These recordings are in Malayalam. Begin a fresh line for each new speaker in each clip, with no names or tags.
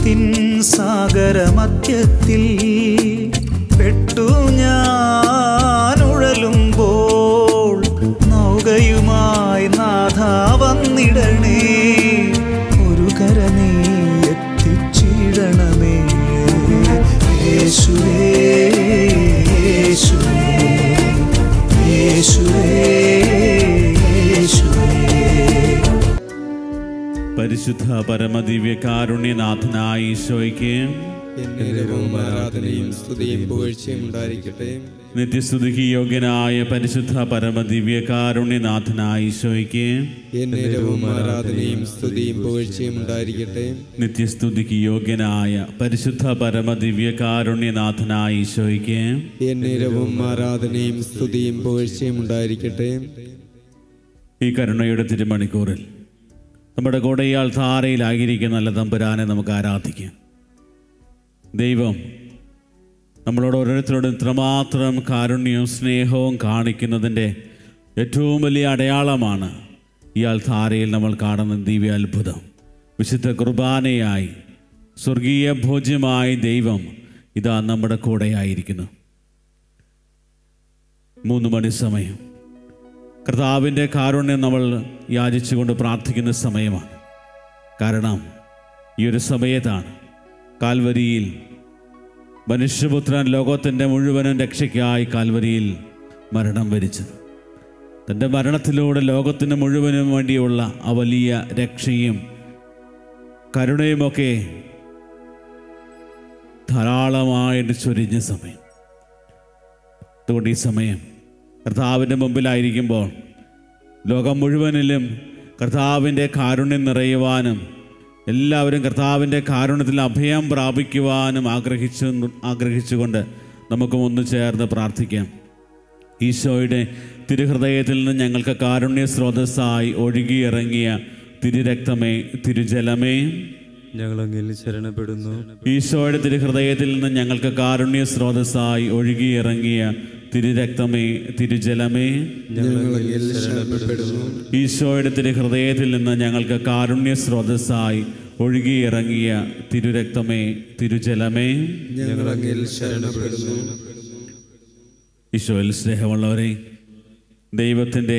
പാപത്തിൻ സാഗരമധ്യത്തിൽ പെട്ടു ഞാൻ ഉഴലുമ്പോൾ നൗകയുമായി നാഥ വന്നിടണേ ഒരു കര നീ എത്തിച്ചിടണമേ യേശുവേ യേശുവേ യേശുവേ യേശുവേ
പരിശുദ്ധ പരമദിവ്യ കാരുണ്യനാഥനായ ഈശോയ്ക്ക്
എന്നേരവും ആരാധനയും സ്തുതിയും പുകഴ്ചയും ഉണ്ടായിരിക്കട്ടെ
നിത്യസ്തുതിക്ക് യോഗ്യനായ പരിശുദ്ധ പരമദിവ്യ കാരുണ്യനാഥനായ ഈശോയ്ക്ക്
എന്നേരവും ആരാധനയും സ്തുതിയും പുകഴ്ചയും ഉണ്ടായിരിക്കട്ടെ
നിത്യസ്തുതിക്ക് യോഗ്യനായ പരിശുദ്ധ പരമദിവ്യ കാരുണ്യനാഥനായ ഈശോയ്ക്ക്
എന്നേരവും ആരാധനയും സ്തുതിയും പുകഴ്ചയും ഉണ്ടായിരിക്കട്ടെ
ഈ കരുണയുടെ തിരുമണിക്കൂറിൽ നമ്മുടെ കൂടെ ഇയാൾ ധാരയിലായിരിക്കുന്ന നല്ല തമ്പുരാനെ നമുക്ക് ആരാധിക്കാം ദൈവം നമ്മളോട് ഓരോരുത്തരോടും ഇത്രമാത്രം കാരുണ്യവും സ്നേഹവും കാണിക്കുന്നതിൻ്റെ ഏറ്റവും വലിയ അടയാളമാണ് ഇയാൾ ധാരയിൽ നമ്മൾ കാണുന്ന ദിവ്യ അത്ഭുതം വിശുദ്ധ കുർബാനയായി സ്വർഗീയ ഭോജ്യമായി ദൈവം ഇതാ നമ്മുടെ കൂടെയായിരിക്കുന്നു മൂന്ന് മണി സമയം കർത്താവിൻ്റെ കാരുണ്യം നമ്മൾ യാചിച്ചുകൊണ്ട് പ്രാർത്ഥിക്കുന്ന സമയമാണ് കാരണം ഈ ഒരു സമയത്താണ് കാൽവരിയിൽ മനുഷ്യപുത്രൻ ലോകത്തിൻ്റെ മുഴുവനും രക്ഷയ്ക്കായി കാൽവരിയിൽ മരണം വരിച്ചത് തൻ്റെ മരണത്തിലൂടെ ലോകത്തിന് മുഴുവനും വേണ്ടിയുള്ള ആ വലിയ രക്ഷയും കരുണയുമൊക്കെ ധാരാളമായിട്ട് ചൊരിഞ്ഞ സമയം അതുകൊണ്ട് ഈ സമയം കർത്താവിൻ്റെ മുമ്പിലായിരിക്കുമ്പോൾ ലോകം മുഴുവനിലും കർത്താവിൻ്റെ കാരുണ്യം നിറയുവാനും എല്ലാവരും കർത്താവിൻ്റെ കാരുണ്യത്തിൽ അഭയം പ്രാപിക്കുവാനും ആഗ്രഹിച്ചു ആഗ്രഹിച്ചുകൊണ്ട് നമുക്ക് ഒന്ന് ചേർന്ന് പ്രാർത്ഥിക്കാം ഈശോയുടെ തിരുഹൃദയത്തിൽ നിന്ന് ഞങ്ങൾക്ക് കാരുണ്യ സ്രോതസ്സായി ഒഴുകിയിറങ്ങിയ തിരുരക്തമേ തിരുജലമേ
ഞങ്ങളങ്ങിൽ ശരണപ്പെടുന്നു
ഈശോയുടെ തിരുഹൃദയത്തിൽ നിന്ന് ഞങ്ങൾക്ക് കാരുണ്യ സ്രോതസ്സായി ഒഴുകിയിറങ്ങിയ തിരുരക്തമേ തിരുജലമേ
ഞങ്ങളെങ്കിൽ ശരണപ്പെടുന്നു
ഈശോയുടെ തിരുഹൃദയത്തിൽ നിന്ന് ഞങ്ങൾക്ക് കാരുണ്യ സ്രോതസ്സായി ഒഴുകിയിറങ്ങിയ തിരുരക്തമേ തിരുജലമേ
ഞങ്ങളെങ്കിൽ ശരണപ്പെടുന്നു
ഈശോയിൽ സ്നേഹമുള്ളവരെ ദൈവത്തിൻ്റെ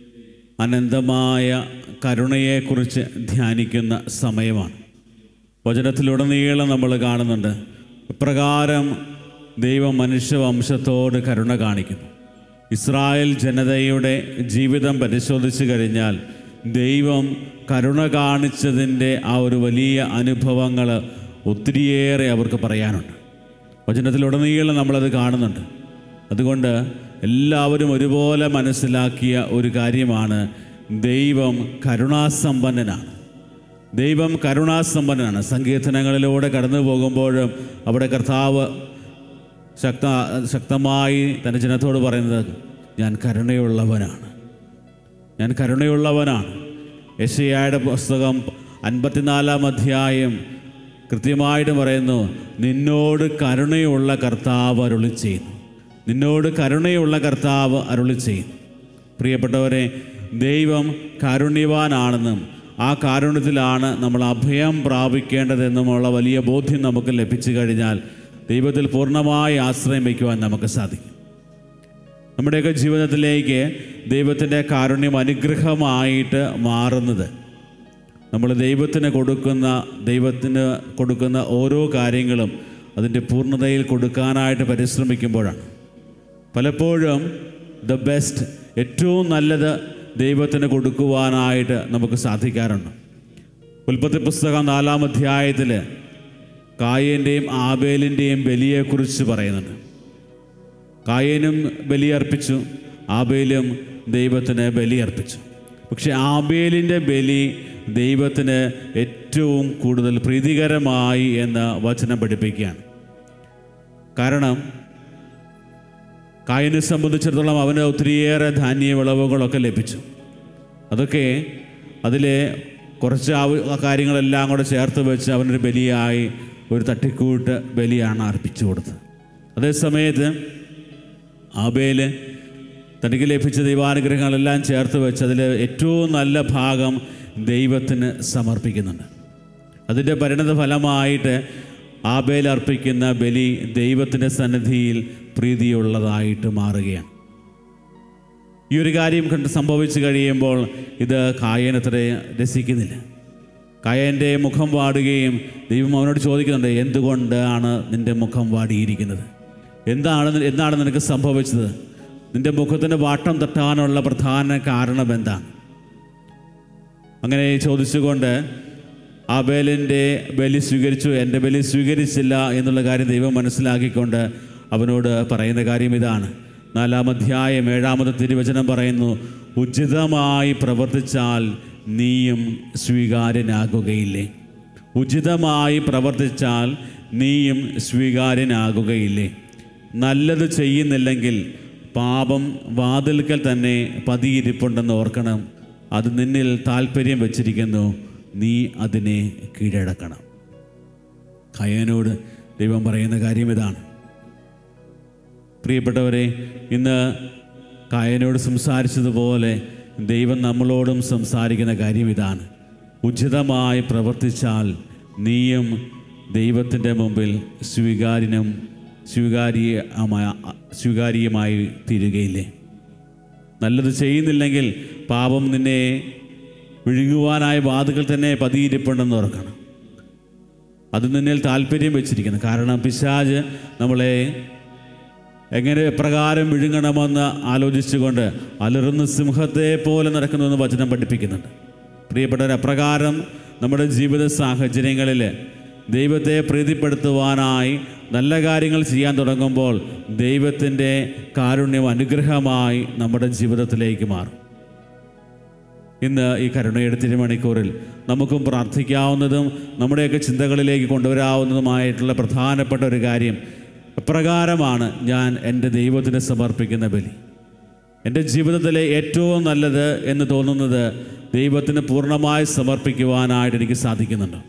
അനന്തമായ കരുണയെക്കുറിച്ച് ധ്യാനിക്കുന്ന സമയമാണ് വചനത്തിലുടനീളം നമ്മൾ കാണുന്നുണ്ട് ഇപ്രകാരം ദൈവം മനുഷ്യവംശത്തോട് കരുണ കാണിക്കുന്നു ഇസ്രായേൽ ജനതയുടെ ജീവിതം പരിശോധിച്ചു കഴിഞ്ഞാൽ ദൈവം കരുണ കാണിച്ചതിൻ്റെ ആ ഒരു വലിയ അനുഭവങ്ങൾ ഒത്തിരിയേറെ അവർക്ക് പറയാനുണ്ട് വചനത്തിലുടനീളം നമ്മളത് കാണുന്നുണ്ട് അതുകൊണ്ട് എല്ലാവരും ഒരുപോലെ മനസ്സിലാക്കിയ ഒരു കാര്യമാണ് ദൈവം കരുണാസമ്പന്നനാണ് ദൈവം കരുണാസമ്പന്നനാണ് സങ്കീർത്തനങ്ങളിലൂടെ കടന്നു പോകുമ്പോഴും അവിടെ കർത്താവ് ശക്ത ശക്തമായി തൻ്റെ ജനത്തോട് പറയുന്നത് ഞാൻ കരുണയുള്ളവനാണ് ഞാൻ കരുണയുള്ളവനാണ് യശയായുടെ പുസ്തകം അൻപത്തിനാലാം അധ്യായം കൃത്യമായിട്ട് പറയുന്നു നിന്നോട് കരുണയുള്ള കർത്താവ് അരുളി ചെയ്യുന്നു നിന്നോട് കരുണയുള്ള കർത്താവ് അരുളി ചെയ്യുന്നു പ്രിയപ്പെട്ടവരെ ദൈവം കാരുണ്യവാനാണെന്നും ആ കാരുണ്യത്തിലാണ് നമ്മൾ അഭയം പ്രാപിക്കേണ്ടതെന്നുമുള്ള വലിയ ബോധ്യം നമുക്ക് ലഭിച്ചു കഴിഞ്ഞാൽ ദൈവത്തിൽ പൂർണ്ണമായി ആശ്രയം വയ്ക്കുവാൻ നമുക്ക് സാധിക്കും നമ്മുടെയൊക്കെ ജീവിതത്തിലേക്ക് ദൈവത്തിൻ്റെ കാരുണ്യം അനുഗ്രഹമായിട്ട് മാറുന്നത് നമ്മൾ ദൈവത്തിന് കൊടുക്കുന്ന ദൈവത്തിന് കൊടുക്കുന്ന ഓരോ കാര്യങ്ങളും അതിൻ്റെ പൂർണ്ണതയിൽ കൊടുക്കാനായിട്ട് പരിശ്രമിക്കുമ്പോഴാണ് പലപ്പോഴും ദ ബെസ്റ്റ് ഏറ്റവും നല്ലത് ദൈവത്തിന് കൊടുക്കുവാനായിട്ട് നമുക്ക് സാധിക്കാറുണ്ട് ഉൽപ്പത്തി പുസ്തകം നാലാം അധ്യായത്തിൽ കായൻ്റെയും ആബേലിൻ്റെയും ബലിയെക്കുറിച്ച് പറയുന്നുണ്ട് കായനും ബലിയർപ്പിച്ചു ആബേലും ദൈവത്തിന് ബലിയർപ്പിച്ചു പക്ഷെ ആബേലിൻ്റെ ബലി ദൈവത്തിന് ഏറ്റവും കൂടുതൽ പ്രീതികരമായി എന്ന് വചനം പഠിപ്പിക്കുകയാണ് കാരണം കായനെ സംബന്ധിച്ചിടത്തോളം അവന് ഒത്തിരിയേറെ ധാന്യ വിളവുകളൊക്കെ ലഭിച്ചു അതൊക്കെ അതിലെ കുറച്ച് ആവ കാര്യങ്ങളെല്ലാം കൂടെ ചേർത്ത് വെച്ച് അവനൊരു ബലിയായി ഒരു തട്ടിക്കൂട്ട് ബലിയാണ് അർപ്പിച്ചു കൊടുത്തത് അതേസമയത്ത് ആബേല് തനിക്ക് ലഭിച്ച ദൈവാനുഗ്രഹങ്ങളെല്ലാം ചേർത്ത് വെച്ച് അതിൽ ഏറ്റവും നല്ല ഭാഗം ദൈവത്തിന് സമർപ്പിക്കുന്നുണ്ട് അതിൻ്റെ പരിണത ഫലമായിട്ട് ആബേൽ അർപ്പിക്കുന്ന ബലി ദൈവത്തിൻ്റെ സന്നിധിയിൽ പ്രീതിയുള്ളതായിട്ട് മാറുകയാണ് ഈ ഒരു കാര്യം കണ്ട് സംഭവിച്ചു കഴിയുമ്പോൾ ഇത് കായനത്ര രസിക്കുന്നില്ല കായൻ്റെ മുഖം വാടുകയും ദൈവം അവനോട് ചോദിക്കുന്നുണ്ട് എന്തുകൊണ്ടാണ് നിൻ്റെ മുഖം വാടിയിരിക്കുന്നത് എന്താണ് നി- എന്താണ് നിനക്ക് സംഭവിച്ചത് നിൻ്റെ മുഖത്തിൻ്റെ വാട്ടം തട്ടാനുള്ള പ്രധാന കാരണം എന്താണ് അങ്ങനെ ചോദിച്ചുകൊണ്ട് ആബേലിൻ്റെ ബലി സ്വീകരിച്ചു എൻ്റെ ബലി സ്വീകരിച്ചില്ല എന്നുള്ള കാര്യം ദൈവം മനസ്സിലാക്കിക്കൊണ്ട് അവനോട് പറയുന്ന കാര്യം ഇതാണ് നാലാം അധ്യായം ഏഴാമത്തെ തിരുവചനം പറയുന്നു ഉചിതമായി പ്രവർത്തിച്ചാൽ നീയും സ്വീകാര്യനാകുകയില്ലേ ഉചിതമായി പ്രവർത്തിച്ചാൽ നീയും സ്വീകാര്യനാകുകയില്ലേ നല്ലത് ചെയ്യുന്നില്ലെങ്കിൽ പാപം വാതിൽക്കൽ തന്നെ പതിയിരിപ്പുണ്ടെന്ന് ഓർക്കണം അത് നിന്നിൽ താല്പര്യം വച്ചിരിക്കുന്നു നീ അതിനെ കീഴടക്കണം കയ്യനോട് ദൈവം പറയുന്ന കാര്യം ഇതാണ് പ്രിയപ്പെട്ടവരെ ഇന്ന് കായനോട് സംസാരിച്ചതുപോലെ ദൈവം നമ്മളോടും സംസാരിക്കുന്ന കാര്യം ഇതാണ് ഉചിതമായി പ്രവർത്തിച്ചാൽ നീയും ദൈവത്തിൻ്റെ മുമ്പിൽ സ്വീകാര്യനും സ്വീകാര്യമായ സ്വീകാര്യമായി തീരുകയില്ലേ നല്ലത് ചെയ്യുന്നില്ലെങ്കിൽ പാപം നിന്നെ വിഴുങ്ങുവാനായ വാതുകൾ തന്നെ പതിയിരിപ്പുണ്ടെന്ന് ഓർക്കണം അത് നിന്നിൽ താല്പര്യം വെച്ചിരിക്കുന്നു കാരണം പിശാജ് നമ്മളെ എങ്ങനെ എപ്രകാരം വിഴുങ്ങണമെന്ന് ആലോചിച്ചുകൊണ്ട് അലറുന്ന സിംഹത്തെ പോലെ നടക്കുന്നുവെന്ന് വചനം പഠിപ്പിക്കുന്നുണ്ട് പ്രിയപ്പെട്ടവർ അപ്രകാരം നമ്മുടെ ജീവിത സാഹചര്യങ്ങളിൽ ദൈവത്തെ പ്രീതിപ്പെടുത്തുവാനായി നല്ല കാര്യങ്ങൾ ചെയ്യാൻ തുടങ്ങുമ്പോൾ ദൈവത്തിൻ്റെ കാരുണ്യം അനുഗ്രഹമായി നമ്മുടെ ജീവിതത്തിലേക്ക് മാറും ഇന്ന് ഈ കരുണയുടെ തിരുമണിക്കൂറിൽ നമുക്കും പ്രാർത്ഥിക്കാവുന്നതും നമ്മുടെയൊക്കെ ചിന്തകളിലേക്ക് കൊണ്ടുവരാവുന്നതുമായിട്ടുള്ള പ്രധാനപ്പെട്ട ഒരു കാര്യം എപ്രകാരമാണ് ഞാൻ എൻ്റെ ദൈവത്തിന് സമർപ്പിക്കുന്ന ബലി എൻ്റെ ജീവിതത്തിലെ ഏറ്റവും നല്ലത് എന്ന് തോന്നുന്നത് ദൈവത്തിന് പൂർണ്ണമായി സമർപ്പിക്കുവാനായിട്ട് എനിക്ക് സാധിക്കുന്നുണ്ട്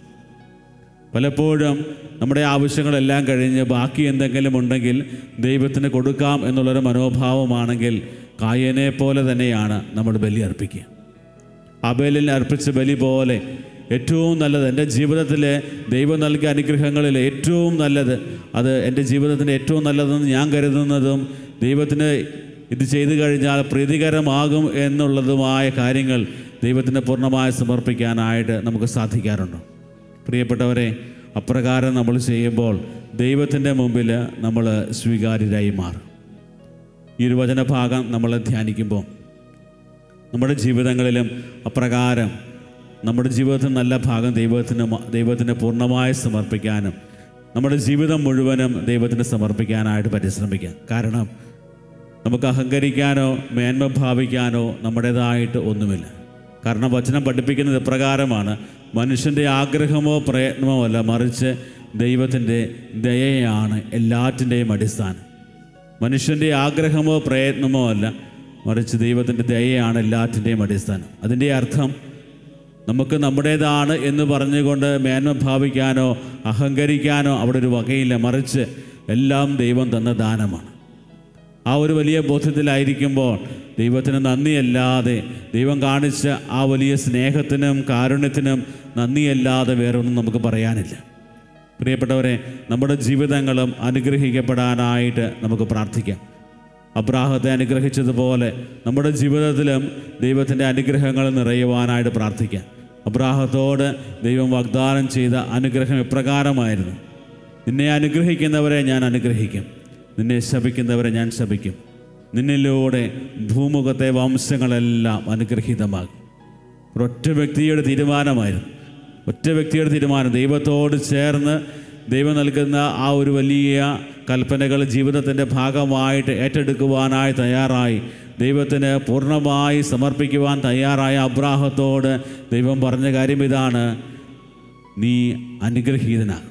പലപ്പോഴും നമ്മുടെ ആവശ്യങ്ങളെല്ലാം കഴിഞ്ഞ് ബാക്കി എന്തെങ്കിലും ഉണ്ടെങ്കിൽ ദൈവത്തിന് കൊടുക്കാം എന്നുള്ളൊരു മനോഭാവമാണെങ്കിൽ കായനെ പോലെ തന്നെയാണ് നമ്മൾ ബലി അർപ്പിക്കുക അബേലിൽ അർപ്പിച്ച ബലി പോലെ ഏറ്റവും നല്ലത് എൻ്റെ ജീവിതത്തിലെ ദൈവം നൽകിയ അനുഗ്രഹങ്ങളിൽ ഏറ്റവും നല്ലത് അത് എൻ്റെ ജീവിതത്തിൻ്റെ ഏറ്റവും നല്ലതെന്ന് ഞാൻ കരുതുന്നതും ദൈവത്തിന് ഇത് ചെയ്തു കഴിഞ്ഞാൽ പ്രീതികരമാകും എന്നുള്ളതുമായ കാര്യങ്ങൾ ദൈവത്തിന് പൂർണ്ണമായി സമർപ്പിക്കാനായിട്ട് നമുക്ക് സാധിക്കാറുണ്ട് പ്രിയപ്പെട്ടവരെ അപ്രകാരം നമ്മൾ ചെയ്യുമ്പോൾ ദൈവത്തിൻ്റെ മുമ്പിൽ നമ്മൾ സ്വീകാര്യരായി മാറും ഈ ഒരു വചനഭാഗം നമ്മൾ ധ്യാനിക്കുമ്പോൾ നമ്മുടെ ജീവിതങ്ങളിലും അപ്രകാരം നമ്മുടെ ജീവിതത്തിൽ നല്ല ഭാഗം ദൈവത്തിന് മ- ദൈവത്തിന് പൂർണ്ണമായി സമർപ്പിക്കാനും നമ്മുടെ ജീവിതം മുഴുവനും ദൈവത്തിന് സമർപ്പിക്കാനായിട്ട് പരിശ്രമിക്കാം കാരണം നമുക്ക് അഹങ്കരിക്കാനോ മേന്മ ഭാവിക്കാനോ നമ്മുടേതായിട്ട് ഒന്നുമില്ല കാരണം വചനം പഠിപ്പിക്കുന്നത് ഇപ്രകാരമാണ് മനുഷ്യൻ്റെ ആഗ്രഹമോ പ്രയത്നമോ അല്ല മറിച്ച് ദൈവത്തിൻ്റെ ദയയാണ് എല്ലാറ്റിൻ്റെയും അടിസ്ഥാനം മനുഷ്യൻ്റെ ആഗ്രഹമോ പ്രയത്നമോ അല്ല മറിച്ച് ദൈവത്തിൻ്റെ ദയയാണ് എല്ലാറ്റിൻ്റെയും അടിസ്ഥാനം അതിൻ്റെ അർത്ഥം നമുക്ക് നമ്മുടേതാണ് എന്ന് പറഞ്ഞുകൊണ്ട് മേന്മ ഭാവിക്കാനോ അഹങ്കരിക്കാനോ അവിടെ ഒരു വകയില്ല മറിച്ച് എല്ലാം ദൈവം തന്ന ദാനമാണ് ആ ഒരു വലിയ ബോധ്യത്തിലായിരിക്കുമ്പോൾ ദൈവത്തിന് നന്ദിയല്ലാതെ ദൈവം കാണിച്ച ആ വലിയ സ്നേഹത്തിനും കാരുണ്യത്തിനും നന്ദിയല്ലാതെ വേറൊന്നും നമുക്ക് പറയാനില്ല പ്രിയപ്പെട്ടവരെ നമ്മുടെ ജീവിതങ്ങളും അനുഗ്രഹിക്കപ്പെടാനായിട്ട് നമുക്ക് പ്രാർത്ഥിക്കാം അബ്രാഹത്തെ അനുഗ്രഹിച്ചതുപോലെ നമ്മുടെ ജീവിതത്തിലും ദൈവത്തിൻ്റെ അനുഗ്രഹങ്ങൾ നിറയുവാനായിട്ട് പ്രാർത്ഥിക്കാം അബ്രാഹത്തോട് ദൈവം വാഗ്ദാനം ചെയ്ത അനുഗ്രഹം എപ്രകാരമായിരുന്നു നിന്നെ അനുഗ്രഹിക്കുന്നവരെ ഞാൻ അനുഗ്രഹിക്കും നിന്നെ ശപിക്കുന്നവരെ ഞാൻ ശപിക്കും നിന്നിലൂടെ ഭൂമുഖത്തെ വംശങ്ങളെല്ലാം അനുഗ്രഹീതമാകും ഒരൊറ്റ വ്യക്തിയുടെ തീരുമാനമായിരുന്നു ഒറ്റ വ്യക്തിയുടെ തീരുമാനം ദൈവത്തോട് ചേർന്ന് ദൈവം നൽകുന്ന ആ ഒരു വലിയ കൽപ്പനകൾ ജീവിതത്തിൻ്റെ ഭാഗമായിട്ട് ഏറ്റെടുക്കുവാനായി തയ്യാറായി ദൈവത്തിന് പൂർണ്ണമായി സമർപ്പിക്കുവാൻ തയ്യാറായ അബ്രാഹത്തോട് ദൈവം പറഞ്ഞ കാര്യം ഇതാണ് നീ അനുഗ്രഹീതനാകും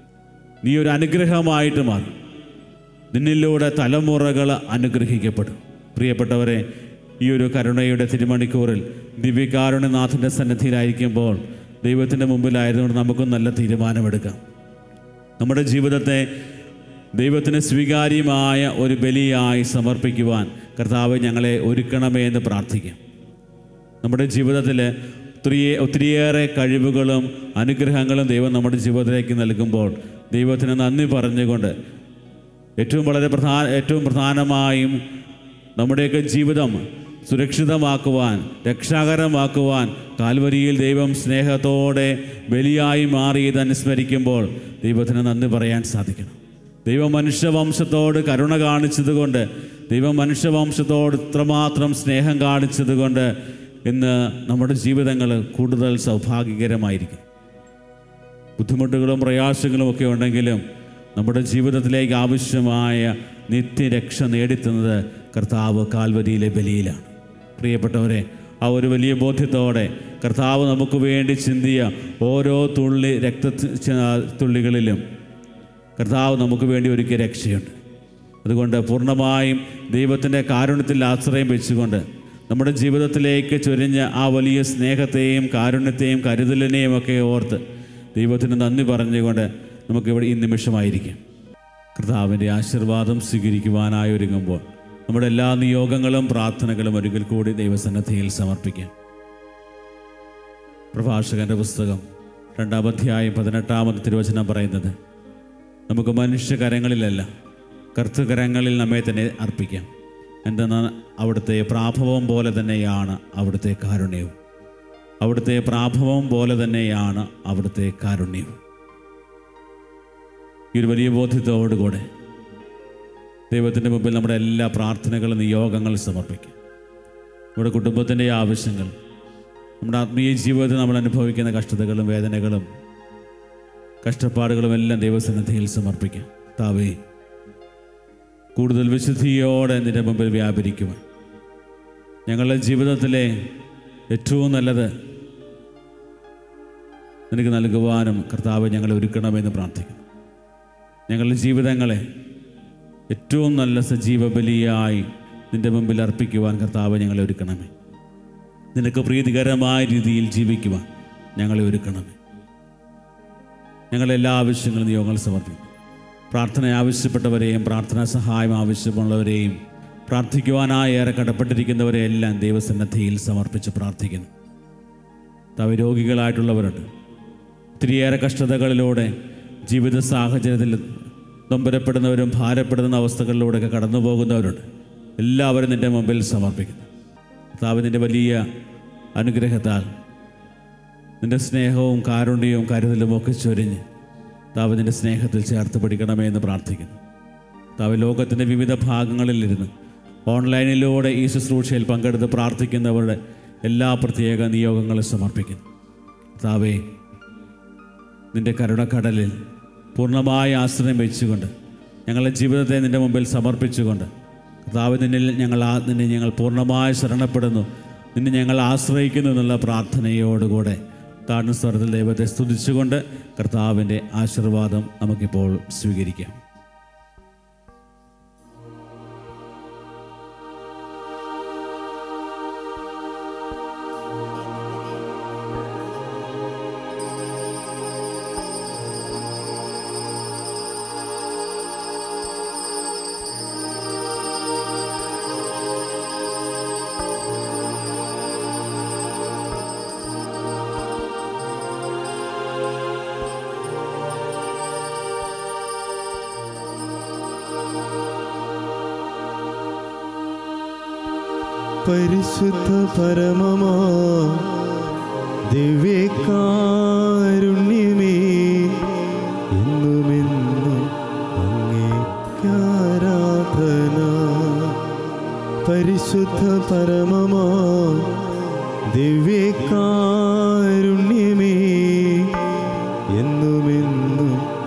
നീ ഒരു അനുഗ്രഹമായിട്ട് മാറും നിന്നിലൂടെ തലമുറകൾ അനുഗ്രഹിക്കപ്പെടും പ്രിയപ്പെട്ടവരെ ഈ ഒരു കരുണയുടെ തിരുമണിക്കൂറിൽ ദിവ്യകാരുണ്യനാഥൻ്റെ സന്നിധിയിലായിരിക്കുമ്പോൾ ദൈവത്തിൻ്റെ മുമ്പിലായതുകൊണ്ട് നമുക്കും നല്ല തീരുമാനമെടുക്കാം നമ്മുടെ ജീവിതത്തെ ദൈവത്തിന് സ്വീകാര്യമായ ഒരു ബലിയായി സമർപ്പിക്കുവാൻ കർത്താവ് ഞങ്ങളെ ഒരുക്കണമേ എന്ന് പ്രാർത്ഥിക്കാം നമ്മുടെ ജീവിതത്തിൽ ഒത്തിരി ഒത്തിരിയേറെ കഴിവുകളും അനുഗ്രഹങ്ങളും ദൈവം നമ്മുടെ ജീവിതത്തിലേക്ക് നൽകുമ്പോൾ ദൈവത്തിന് നന്ദി പറഞ്ഞുകൊണ്ട് ഏറ്റവും വളരെ പ്രധാന ഏറ്റവും പ്രധാനമായും നമ്മുടെയൊക്കെ ജീവിതം സുരക്ഷിതമാക്കുവാൻ രക്ഷാകരമാക്കുവാൻ കാൽവരിയിൽ ദൈവം സ്നേഹത്തോടെ ബലിയായി മാറിയത് അനുസ്മരിക്കുമ്പോൾ ദൈവത്തിന് നന്ദി പറയാൻ സാധിക്കണം ദൈവം മനുഷ്യവംശത്തോട് കരുണ കാണിച്ചതുകൊണ്ട് ദൈവം മനുഷ്യവംശത്തോട് ഇത്രമാത്രം സ്നേഹം കാണിച്ചതുകൊണ്ട് ഇന്ന് നമ്മുടെ ജീവിതങ്ങൾ കൂടുതൽ സൗഭാഗ്യകരമായിരിക്കും ബുദ്ധിമുട്ടുകളും പ്രയാസങ്ങളും ഒക്കെ ഉണ്ടെങ്കിലും നമ്മുടെ ജീവിതത്തിലേക്ക് ആവശ്യമായ നിത്യരക്ഷ നേടിത്തുന്നത് കർത്താവ് കാൽവരിയിലെ ബലിയിലാണ് പ്രിയപ്പെട്ടവരെ ആ ഒരു വലിയ ബോധ്യത്തോടെ കർത്താവ് നമുക്ക് വേണ്ടി ചിന്തിയ ഓരോ തുള്ളി രക്ത തുള്ളികളിലും കർത്താവ് നമുക്ക് വേണ്ടി ഒരുക്കിയ രക്ഷയുണ്ട് അതുകൊണ്ട് പൂർണ്ണമായും ദൈവത്തിൻ്റെ കാരുണ്യത്തിൽ ആശ്രയം വെച്ചുകൊണ്ട് നമ്മുടെ ജീവിതത്തിലേക്ക് ചൊരിഞ്ഞ ആ വലിയ സ്നേഹത്തെയും കാരുണ്യത്തെയും കരുതലിനെയും ഒക്കെ ഓർത്ത് ദൈവത്തിന് നന്ദി പറഞ്ഞുകൊണ്ട് നമുക്കിവിടെ ഈ നിമിഷമായിരിക്കും കർത്താവിൻ്റെ ആശീർവാദം സ്വീകരിക്കുവാനായി ഒരുങ്ങുമ്പോൾ നമ്മുടെ എല്ലാ നിയോഗങ്ങളും പ്രാർത്ഥനകളും ഒരിക്കൽ കൂടി ദൈവസന്നദ്ധിയിൽ സമർപ്പിക്കാം പ്രഭാഷകന്റെ പുസ്തകം രണ്ടാം അധ്യായം പതിനെട്ടാമത് തിരുവചനം പറയുന്നത് നമുക്ക് മനുഷ്യകരങ്ങളിലല്ല കർത്തകരങ്ങളിൽ നമ്മെ തന്നെ അർപ്പിക്കാം എന്തെന്നാൽ അവിടുത്തെ പ്രാഭവം പോലെ തന്നെയാണ് അവിടുത്തെ കാരുണ്യവും അവിടുത്തെ പ്രാഭവം പോലെ തന്നെയാണ് അവിടുത്തെ കാരുണ്യവും ഈ ഒരു വലിയ ബോധ്യത്തോടുകൂടെ ദൈവത്തിൻ്റെ മുമ്പിൽ നമ്മുടെ എല്ലാ പ്രാർത്ഥനകളും നിയോഗങ്ങളും സമർപ്പിക്കാം നമ്മുടെ കുടുംബത്തിൻ്റെ ആവശ്യങ്ങൾ നമ്മുടെ ആത്മീയ ജീവിതത്തിൽ നമ്മൾ അനുഭവിക്കുന്ന കഷ്ടതകളും വേദനകളും കഷ്ടപ്പാടുകളും എല്ലാം ദൈവസന്നിധിയിൽ സമർപ്പിക്കാം താവേ കൂടുതൽ വിശുദ്ധിയോടെ നിന്റെ മുമ്പിൽ വ്യാപരിക്കുവാൻ ഞങ്ങളുടെ ജീവിതത്തിലെ ഏറ്റവും നല്ലത് നിനക്ക് നൽകുവാനും കർത്താവ് ഞങ്ങളെ ഒരുക്കണമെന്ന് പ്രാർത്ഥിക്കുന്നു ഞങ്ങളുടെ ജീവിതങ്ങളെ ഏറ്റവും നല്ല സജീവ ബലിയായി നിന്റെ മുമ്പിൽ അർപ്പിക്കുവാൻ കർത്താവ് ഞങ്ങളെ ഒരുക്കണമേ നിനക്ക് പ്രീതികരമായ രീതിയിൽ ജീവിക്കുവാൻ ഞങ്ങളെ ഒരുക്കണമേ ഞങ്ങളുടെ എല്ലാ ആവശ്യങ്ങളും നിയോഗങ്ങൾ സമർപ്പിക്കും പ്രാർത്ഥന ആവശ്യപ്പെട്ടവരെയും പ്രാർത്ഥനാ സഹായം ആവശ്യമുള്ളവരെയും പ്രാർത്ഥിക്കുവാനായി ഏറെ കടപ്പെട്ടിരിക്കുന്നവരെ എല്ലാം ദൈവസന്നദ്ധിയിൽ സമർപ്പിച്ച് പ്രാർത്ഥിക്കുന്നു തവ രോഗികളായിട്ടുള്ളവരുണ്ട് ഒത്തിരിയേറെ കഷ്ടതകളിലൂടെ ജീവിത സാഹചര്യത്തിൽ നൊമ്പരപ്പെടുന്നവരും ഭാരപ്പെടുന്ന അവസ്ഥകളിലൂടെയൊക്കെ കടന്നു പോകുന്നവരുണ്ട് എല്ലാവരും നിൻ്റെ മുമ്പിൽ സമർപ്പിക്കുന്നു കർത്താവ് നിൻ്റെ വലിയ അനുഗ്രഹത്താൽ നിൻ്റെ സ്നേഹവും കാരുണ്യവും കരുതലും ഒക്കെ ചൊരിഞ്ഞ് താവ് നിൻ്റെ സ്നേഹത്തിൽ ചേർത്ത് പിടിക്കണമേ എന്ന് പ്രാർത്ഥിക്കുന്നു താവ് ലോകത്തിൻ്റെ വിവിധ ഭാഗങ്ങളിലിരുന്ന് ഓൺലൈനിലൂടെ ഈ ശുശ്രൂഷയിൽ പങ്കെടുത്ത് പ്രാർത്ഥിക്കുന്നവരുടെ എല്ലാ പ്രത്യേക നിയോഗങ്ങളും സമർപ്പിക്കുന്നു താവേ നിൻ്റെ കരുണക്കടലിൽ പൂർണ്ണമായ ആശ്രയം വെച്ചുകൊണ്ട് ഞങ്ങളുടെ ജീവിതത്തെ നിൻ്റെ മുമ്പിൽ സമർപ്പിച്ചുകൊണ്ട് കർത്താവ് നിന്നിൽ ഞങ്ങൾ ആ നിന്നെ ഞങ്ങൾ പൂർണ്ണമായി ശരണപ്പെടുന്നു നിന്നെ ഞങ്ങൾ ആശ്രയിക്കുന്നു എന്നുള്ള പ്രാർത്ഥനയോടുകൂടെ താഴ്ന്ന സ്വരത്തിൽ ദൈവത്തെ സ്തുതിച്ചുകൊണ്ട് കർത്താവിൻ്റെ ആശീർവാദം നമുക്കിപ്പോൾ സ്വീകരിക്കാം
പരിശുദ്ധ പരമമാ ദിവ്യകാരുണ്യമേ എന്നുമെന്നും അങ്ങേക്കാരാധന പരിശുദ്ധ പരമമാ ദിവ്യകാരുണ്യമേ എന്നുമെന്നും